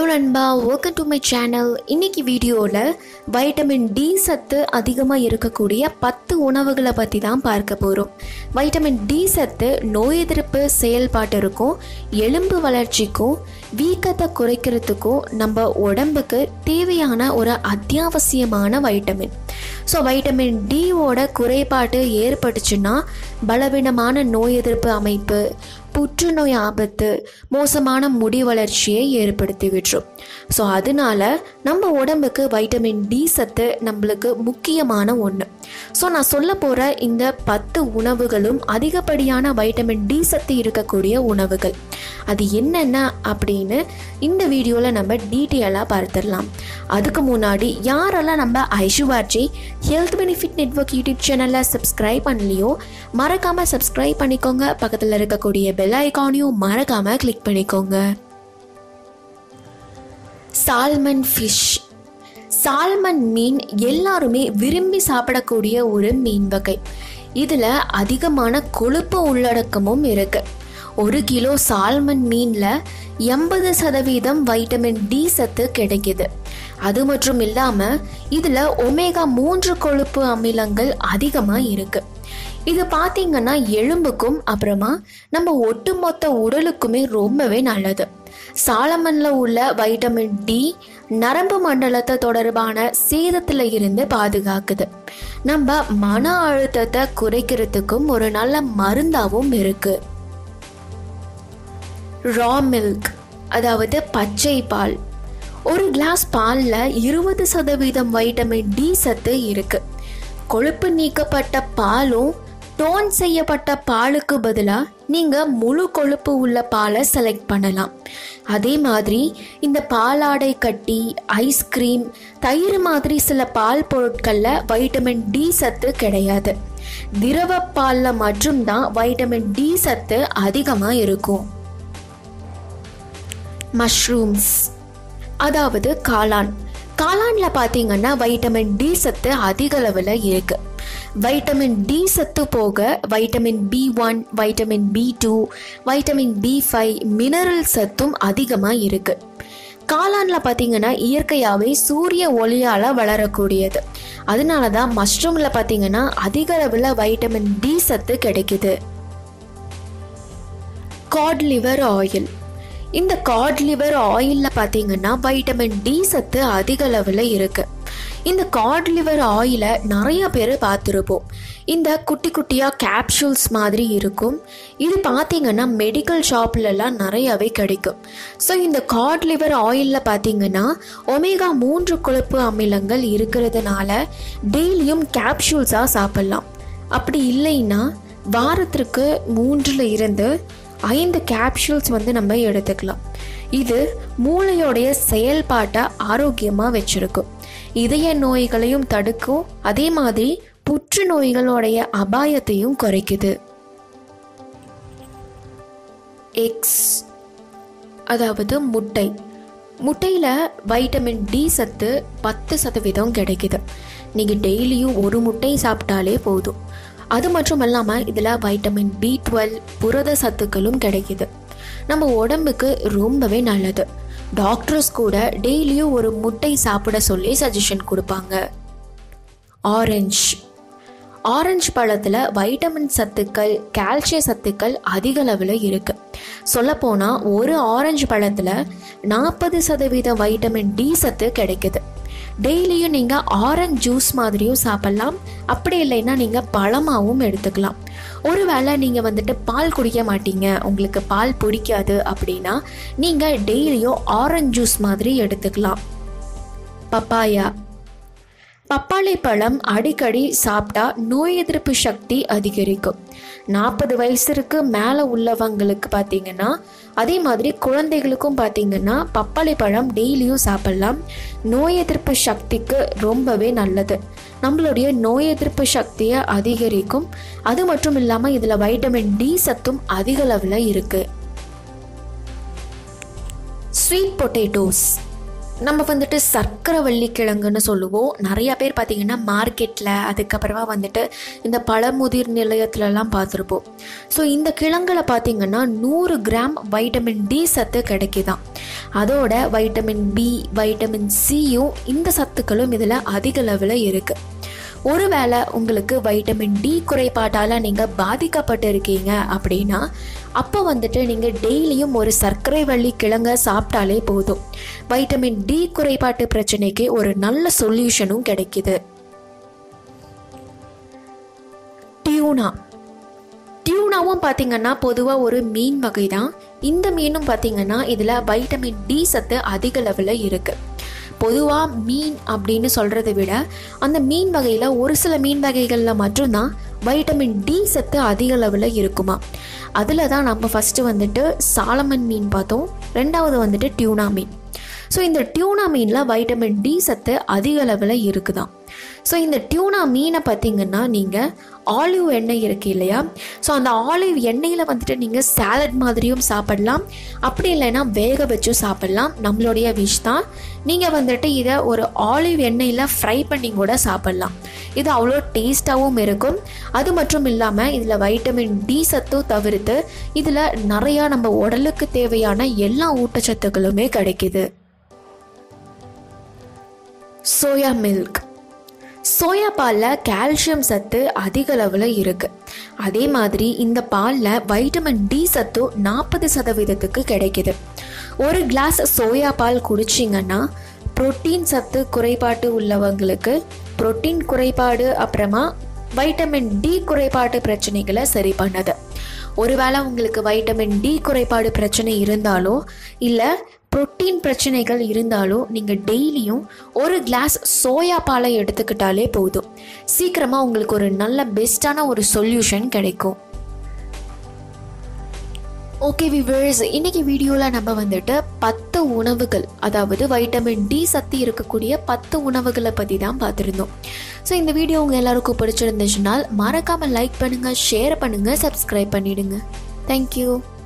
நண்பா welcome to my channel இன்னைக்கு வீடியோவில் வைட்டமின் டி சத்து அதிகமாக இருக்கக்கூடிய பத்து உணவுகளை பற்றி தான் பார்க்க போகிறோம் வைட்டமின் டி சத்து நோய் எதிர்ப்பு செயல்பாட்டிற்கும் எலும்பு வளர்ச்சிக்கும் வீக்கத்தை குறைக்கிறதுக்கும் நம்ம உடம்புக்கு தேவையான ஒரு அத்தியாவசியமான வைட்டமின் ஸோ வைட்டமின் டியோட குறைபாடு ஏற்பட்டுச்சுன்னா பலவீனமான நோய் எதிர்ப்பு அமைப்பு புற்றுநோய் ஆபத்து மோசமான முடி வளர்ச்சியை ஏற்படுத்தி விட்டுரும் ஸோ அதனால நம்ம உடம்புக்கு வைட்டமின் டி சத்து நம்மளுக்கு முக்கியமான ஒன்று ஸோ நான் சொல்ல போகிற இந்த பத்து உணவுகளும் அதிகப்படியான வைட்டமின் டி சத்து இருக்கக்கூடிய உணவுகள் அது என்னென்ன அப்படின்னு இந்த வீடியோவில் நம்ம டீட்டெயிலாக பார்த்துடலாம் அதுக்கு முன்னாடி யாரெல்லாம் நம்ம ஐஷுவார்ஜி ஹெல்த் பெனிஃபிட் நெட்வொர்க் யூடியூப் சேனலை சப்ஸ்கிரைப் பண்ணலையோ மறக்காமல் சப்ஸ்கிரைப் பண்ணிக்கோங்க பக்கத்தில் இருக்கக்கூடிய பெல் ஐக்கானையும் மறக்காமல் கிளிக் பண்ணிக்கோங்க சால்மன் ஃபிஷ் சால்மன் மீன் எல்லாருமே விரும்பி சாப்பிடக்கூடிய ஒரு மீன் வகை இதில் அதிகமான கொழுப்பு உள்ளடக்கமும் இருக்கு ஒரு கிலோ சால்மன் மீனில் எண்பது சதவீதம் வைட்டமின் டி சத்து கிடைக்குது அது மட்டும் இல்லாமல் இதில் ஒமேகா மூன்று கொழுப்பு அமிலங்கள் அதிகமாக இருக்கு இது பார்த்தீங்கன்னா எலும்புக்கும் அப்புறமா நம்ம ஒட்டுமொத்த உடலுக்குமே ரொம்பவே நல்லது சாலமன்ல உள்ள வைட்டமின் டி நரம்பு மண்டலத்தை தொடர்பான சேதத்துல இருந்து பாதுகாக்குது நம்ம மன அழுத்தத்தை குறைக்கிறதுக்கும் ஒரு நல்ல மருந்தாவும் இருக்கு ரா மில்க் அதாவது பச்சை பால் ஒரு கிளாஸ் பாலில் இருபது சதவீதம் வைட்டமின் டி சத்து இருக்கு கொழுப்பு நீக்கப்பட்ட பாலும் டோன் செய்யப்பட்ட பாலுக்கு பதிலாக நீங்கள் முழு கொழுப்பு உள்ள பாலை செலக்ட் பண்ணலாம் அதே மாதிரி இந்த பாலாடை கட்டி ஐஸ்கிரீம் தயிர் மாதிரி சில பால் பொருட்களில் வைட்டமின் டி சத்து கிடையாது திரவ பாலில் மட்டும்தான் வைட்டமின் டி சத்து அதிகமாக இருக்கும் மஷ்ரூம்ஸ் அதாவது காளான் காளானில் பார்த்தீங்கன்னா வைட்டமின் டி சத்து அதிக அளவில் இருக்கு வைட்டமின் டி சத்து போக vitamin B one vitamin B two vitamin B five mineral சத்தும் அதிகமாக இருக்கு காளானில் பார்த்தீங்கன்னா இயற்கையாகவே சூரிய ஒளியால் வளரக்கூடியது அதனால தான் மஷ்ரூமில் பார்த்தீங்கன்னா அதிக அளவில் வைட்டமின் டி சத்து கிடைக்குது காட் லிவர் ஆயில் இந்த காட் லிவர் ஆயிலில் பார்த்தீங்கன்னா வைட்டமின் டி சத்து அதிக அளவில் இருக்கு இந்த காட் லிவர் ஆயிலை நிறைய பேர் பார்த்துருப்போம் இந்த குட்டி குட்டியாக கேப்சூல்ஸ் மாதிரி இருக்கும் இது பார்த்தீங்கன்னா மெடிக்கல் ஷாப்லலாம் நிறையாவே கிடைக்கும் ஸோ இந்த காட் லிவர் ஆயிலில் பார்த்தீங்கன்னா ஒமேகா மூன்று கொழுப்பு அமிலங்கள் இருக்கிறதுனால டெய்லியும் கேப்சூல்ஸாக சாப்பிட்லாம் அப்படி இல்லைன்னா வாரத்திற்கு மூன்றில் இருந்து ஐந்து கேப்சூல்ஸ் வந்து நம்ம எடுத்துக்கலாம் இது மூளையோடைய செயல்பாட்டை ஆரோக்கியமாக வச்சுருக்கும் இதய நோய்களையும் தடுக்கும் அதே மாதிரி புற்றுநோய்களுடைய அபாயத்தையும் குறைக்குது எக்ஸ் அதாவது முட்டை முட்டையில் வைட்டமின் டி சத்து பத்து சதவீதம் கிடைக்குது நீங்கள் டெய்லியும் ஒரு முட்டை சாப்பிட்டாலே போதும் அது மட்டும் இல்லாமல் இதில் வைட்டமின் பி டுவெல் புரத சத்துக்களும் கிடைக்குது நம்ம உடம்புக்கு ரொம்பவே நல்லது டாக்டர்ஸ் கூட டெய்லியும் ஒரு முட்டை சாப்பிட சொல்லி சஜஷன் கொடுப்பாங்க ஆரஞ்சு ஆரஞ்சு பழத்தில் வைட்டமின் சத்துக்கள் கால்சிய சத்துக்கள் அதிக அளவில் இருக்குது சொல்லப்போனால் ஒரு ஆரஞ்சு பழத்தில் நாற்பது சதவீத வைட்டமின் டி சத்து கிடைக்குது டெய்லியும் நீங்கள் ஆரஞ்ச் ஜூஸ் மாதிரியும் சாப்பிட்லாம் அப்படி இல்லைன்னா நீங்கள் பழமாகவும் எடுத்துக்கலாம் ஒருவேளை நீங்கள் வந்துட்டு பால் குடிக்க மாட்டீங்க உங்களுக்கு பால் பிடிக்காது அப்படின்னா நீங்கள் டெய்லியும் ஆரஞ்ச் ஜூஸ் மாதிரி எடுத்துக்கலாம் பப்பாயா பப்பாளி பழம் அடிக்கடி சாப்பிட்டா நோய் எதிர்ப்பு சக்தி அதிகரிக்கும் நாற்பது வயசுக்கு மேலே உள்ளவங்களுக்கு பார்த்தீங்கன்னா அதே மாதிரி குழந்தைகளுக்கும் பார்த்தீங்கன்னா பப்பாளி பழம் டெய்லியும் சாப்பிட்லாம் நோய் எதிர்ப்பு சக்திக்கு ரொம்பவே நல்லது நம்மளுடைய நோய் எதிர்ப்பு சக்தியை அதிகரிக்கும் அது மட்டும் இல்லாமல் இதில் வைட்டமின் டி சத்தும் அதிக அளவில் இருக்குது ஸ்வீட் பொட்டேட்டோஸ் நம்ம வந்துட்டு சர்க்கரைவள்ளி கிழங்குன்னு சொல்லுவோம் நிறையா பேர் பார்த்திங்கன்னா மார்க்கெட்டில் அதுக்கப்புறமா வந்துட்டு இந்த பழமுதிர் நிலையத்துலலாம் பார்த்துருப்போம் ஸோ இந்த கிழங்குல பார்த்திங்கன்னா நூறு கிராம் வைட்டமின் டி சத்து கிடைக்குதாம் அதோட வைட்டமின் பி வைட்டமின் சியும் இந்த சத்துக்களும் இதில் அதிக அளவில் இருக்குது ஒருவேளை உங்களுக்கு வைட்டமின் டி குறைபாட்டால் நீங்கள் பாதிக்கப்பட்டு இருக்கீங்க அப்படின்னா அப்போ வந்துட்டு நீங்கள் டெய்லியும் ஒரு சர்க்கரை வள்ளி கிழங்க சாப்பிட்டாலே போதும் வைட்டமின் டி குறைபாட்டு பிரச்சனைக்கு ஒரு நல்ல சொல்யூஷனும் கிடைக்குது டியூனா டியூனாவும் பார்த்தீங்கன்னா பொதுவாக ஒரு மீன் வகை தான் இந்த மீனும் பார்த்தீங்கன்னா இதில் வைட்டமின் டி சத்து அதிக லெவலில் இருக்குது பொதுவாக மீன் அப்படின்னு சொல்கிறத விட அந்த மீன் வகையில் ஒரு சில மீன் வகைகளில் மட்டும்தான் வைட்டமின் டி சத்து அதிக அளவில் இருக்குமா அதில் தான் நம்ம ஃபஸ்ட்டு வந்துட்டு சாலமன் மீன் பார்த்தோம் ரெண்டாவது வந்துட்டு டியூனா மீன் ஸோ இந்த டியூனா மீனில் வைட்டமின் டி சத்து அதிக அளவில் இருக்குதாம் ஸோ இந்த டியூனா மீனை பார்த்தீங்கன்னா நீங்கள் ஆலிவ் எண்ணெய் இருக்குது இல்லையா ஸோ அந்த ஆலிவ் எண்ணெயில் வந்துட்டு நீங்கள் சாலட் மாதிரியும் சாப்பிடலாம் அப்படி இல்லைன்னா வேக வச்சும் சாப்பிடலாம் நம்மளுடைய விஷ் தான் நீங்கள் வந்துட்டு இதை ஒரு ஆலிவ் எண்ணெயில் ஃப்ரை பண்ணி கூட சாப்பிடலாம் இது அவ்வளோ டேஸ்ட்டாகவும் இருக்கும் அது மட்டும் இல்லாமல் இதில் வைட்டமின் டி சத்தும் தவிர்த்து இதில் நிறையா நம்ம உடலுக்கு தேவையான எல்லா ஊட்டச்சத்துக்களுமே கிடைக்குது சோயா மில்க் சோயா பாலில் கால்சியம் சத்து அதிக அளவில் இருக்குது அதே மாதிரி இந்த பாலில் வைட்டமின் டி சத்து நாற்பது சதவீதத்துக்கு கிடைக்குது ஒரு கிளாஸ் சோயா பால் குடிச்சிங்கன்னா புரோட்டீன் சத்து குறைபாட்டு உள்ளவங்களுக்கு புரோட்டீன் குறைபாடு அப்புறமா வைட்டமின் டி குறைபாட்டு பிரச்சனைகளை சரி பண்ணுது ஒருவேளை உங்களுக்கு வைட்டமின் டி குறைபாடு பிரச்சனை இருந்தாலோ இல்லை புரோட்டீன் பிரச்சனைகள் இருந்தாலும் நீங்கள் டெய்லியும் ஒரு கிளாஸ் சோயா பாலை எடுத்துக்கிட்டாலே போதும் சீக்கிரமாக உங்களுக்கு ஒரு நல்ல பெஸ்ட்டான ஒரு சொல்யூஷன் கிடைக்கும் ஓகே விவர்ஸ் இன்னைக்கு வீடியோவில் நம்ம வந்துட்டு பத்து உணவுகள் அதாவது வைட்டமின் டி சக்தி இருக்கக்கூடிய பத்து உணவுகளை பற்றி தான் பார்த்துருந்தோம் ஸோ இந்த வீடியோ உங்கள் எல்லாருக்கும் பிடிச்சிருந்துச்சுனால் மறக்காமல் லைக் பண்ணுங்கள் ஷேர் பண்ணுங்கள் சப்ஸ்கிரைப் பண்ணிடுங்க தேங்க்யூ